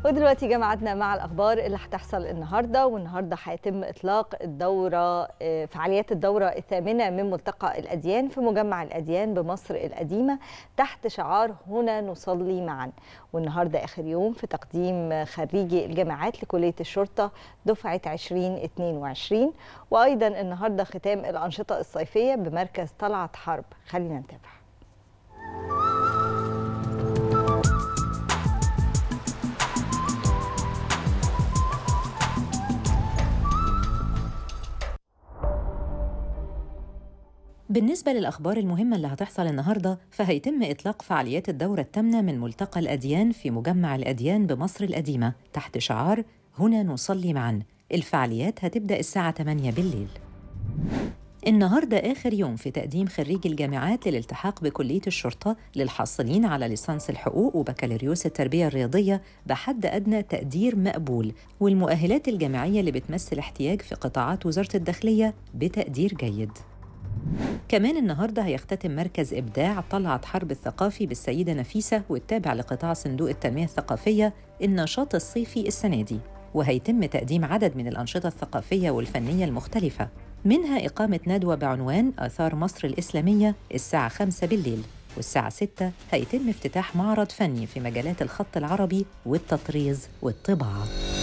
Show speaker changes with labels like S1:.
S1: ودلوقتي جمعتنا مع الاخبار اللي هتحصل النهارده والنهارده هيتم اطلاق الدوره آه، فعاليات الدوره الثامنه من ملتقى الاديان في مجمع الاديان بمصر القديمه تحت شعار هنا نصلي معا والنهارده اخر يوم في تقديم خريجي الجامعات لكليه الشرطه دفعه 2022 وايضا النهارده ختام الانشطه الصيفيه بمركز طلعت حرب خلينا نتابع
S2: بالنسبة للأخبار المهمة اللي هتحصل النهاردة فهيتم إطلاق فعاليات الدورة الثامنة من ملتقى الأديان في مجمع الأديان بمصر القديمة تحت شعار هنا نصلي معا الفعاليات هتبدأ الساعة 8 بالليل النهارده آخر يوم في تقديم خريجي الجامعات للالتحاق بكلية الشرطة للحاصلين على ليسانس الحقوق وبكالوريوس التربية الرياضية بحد أدنى تقدير مقبول والمؤهلات الجامعية اللي بتمثل احتياج في قطاعات وزارة الداخلية بتقدير جيد كمان النهارده هيختتم مركز ابداع طلعت حرب الثقافي بالسيده نفيسه والتابع لقطاع صندوق التنميه الثقافيه النشاط الصيفي السنه دي وهيتم تقديم عدد من الانشطه الثقافيه والفنيه المختلفه منها إقامة ندوة بعنوان آثار مصر الإسلامية الساعة 5 بالليل والساعة 6 هيتم افتتاح معرض فني في مجالات الخط العربي والتطريز والطباعة